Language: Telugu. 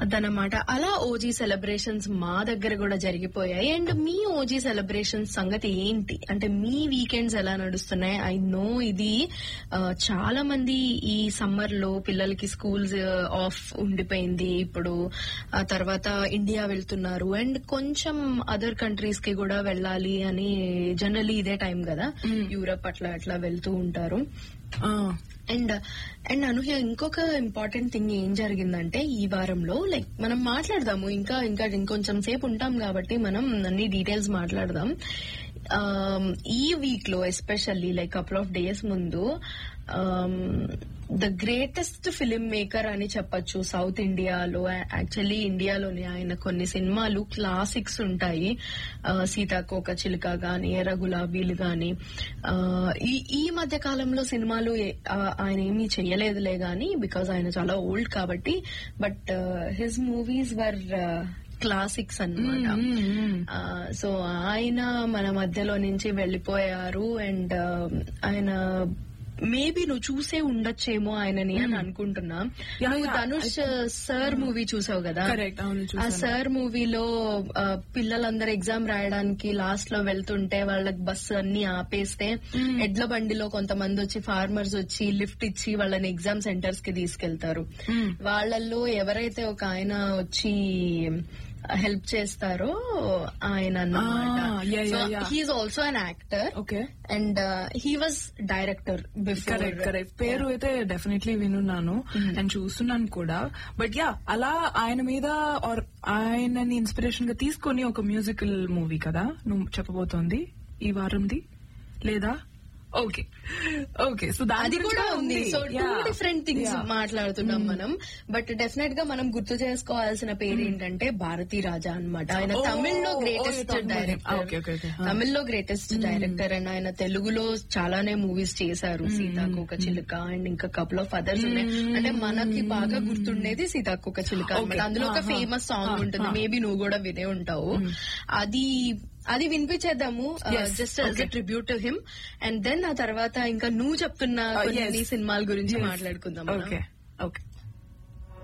అదనమాట అలా ఓజీ సెలబ్రేషన్స్ మా దగ్గర కూడా జరిగిపోయాయి అండ్ మీ ఓజీ సెలబ్రేషన్స్ సంగతి ఏంటి అంటే మీ వీకెండ్స్ ఎలా నడుస్తున్నాయి ఐ నో ఇది ఆ, చాలా మంది ఈ సమ్మర్ లో పిల్లలకి స్కూల్స్ ఆఫ్ ఉండిపోయింది ఇప్పుడు ఆ తర్వాత ఇండియా వెళ్తున్నారు అండ్ కొంచెం అదర్ కంట్రీస్ కి కూడా వెళ్ళాలి అని జనరలీ ఇదే టైం కదా యూరప్ అట్లా అట్లా వెళ్తూ ఉంటారు ఆ, అండ్ అండ్ అనూహ్య ఇంకొక ఇంపార్టెంట్ థింగ్ ఏం జరిగిందంటే ఈ వారంలో లైక్ మనం మాట్లాడదాము ఇంకా ఇంకా ఇంకొంచెం సేపు ఉంటాం కాబట్టి మనం అన్ని డీటెయిల్స్ మాట్లాడదాం Um, ఈ వీక్ లో especially like couple of days ముందు ద గ్రేటెస్ట్ ఫిలిం మేకర్ అని చెప్పొచ్చు సౌత్ ఇండియాలో యాక్చువల్లీ ఇండియాలోనే ఆయన కొన్ని సినిమాలు క్లాసిక్స్ ఉంటాయి ఆ, సీతాకోక చిలుక గాని ఎర్ర గులాబీలు గాని ఆ, ఈ ఈ మధ్య కాలంలో సినిమాలు ఏ- ఆ, ఆయన ఏమీ చెయ్యలేదులే గాని బికాజ్ ఆయన చాలా ఓల్డ్ కాబట్టి but his movies were classics అన్నమాట సో ఆయన మన మధ్యలో నుంచి వెళ్లిపోయారు అండ్ ఆయన మేబీ నువ్వు చూసే ఉండొచ్చేమో ఆయనని అని అనుకుంటున్నా Yeah, నువ్వు yeah, ధనుష్ సర్ మూవీ చూసావు కదా Correct, అవును, ఆ చూసాను. సర్ మూవీలో ఆ, పిల్లలందరూ ఎగ్జామ్ రాయడానికి లాస్ట్ లో వెళ్తుంటే వాళ్ళకి బస్సు అన్ని ఆపేస్తే ఎడ్ల బండిలో కొంతమంది వచ్చి ఫార్మర్స్ వచ్చి లిఫ్ట్ ఇచ్చి వాళ్ళని ఎగ్జామ్ సెంటర్స్ కి తీసుకెళ్తారు వాళ్ళల్లో ఎవరైతే ఒక ఆయన వచ్చి హెల్ప్ చేస్తారో ఆయన Ah, yeah, yeah, yeah. He's also an actor okay and he was director before correct correct పేరు అయితే డెఫినెట్లీ వినున్నాను అండ్ చూస్తున్నాను కూడా బట్ యా అలా ఆయన మీద ఆర్ ఆయనని ఇన్స్పిరేషన్ గా తీసుకొని ఒక మ్యూజికల్ మూవీ కదా నువ్వు చెప్పబోతోంది ఈ వారంది లేదా ఓకే ఓకే సో అది కూడా ఉంది సో టూ డిఫరెంట్ థింగ్స్ మాట్లాడుతున్నాం మనం బట్ డెఫినెట్ గా మనం గుర్తు చేసుకోవాల్సిన పేరు ఏంటంటే భారతీ రాజా అన్నమాట ఆయన Oh, తమిళ్లో oh, greatest you're talking about him. Ah, director okay, okay, okay. Ah. తమిళ్లో గ్రేటెస్ట్ డైరెక్టర్ అండ్ ఆయన తెలుగులో చాలానే మూవీస్ చేశారు సీతాకోక చిలుక అండ్ ఇంకా కపుల్ ఆఫ్ అదర్స్ ఉన్నాయి అంటే మనకి బాగా గుర్తుండేది సీతాకోక చిలుక అన్నమాట Okay. అందులో ఒక Ah, ah. Famous song Ah, ఉంటుంది ah. మేబీ నువ్వు కూడా వినే ఉంటావు అది అది వినిపించేద్దాము Yes, just okay. Tribute to him and then ఆ తర్వాత ఇంకా నువ్వు చెప్తున్న Uh, కొన్ని yes. సినిమాల గురించి మాట్లాడుకుందాం మనం. Okay okay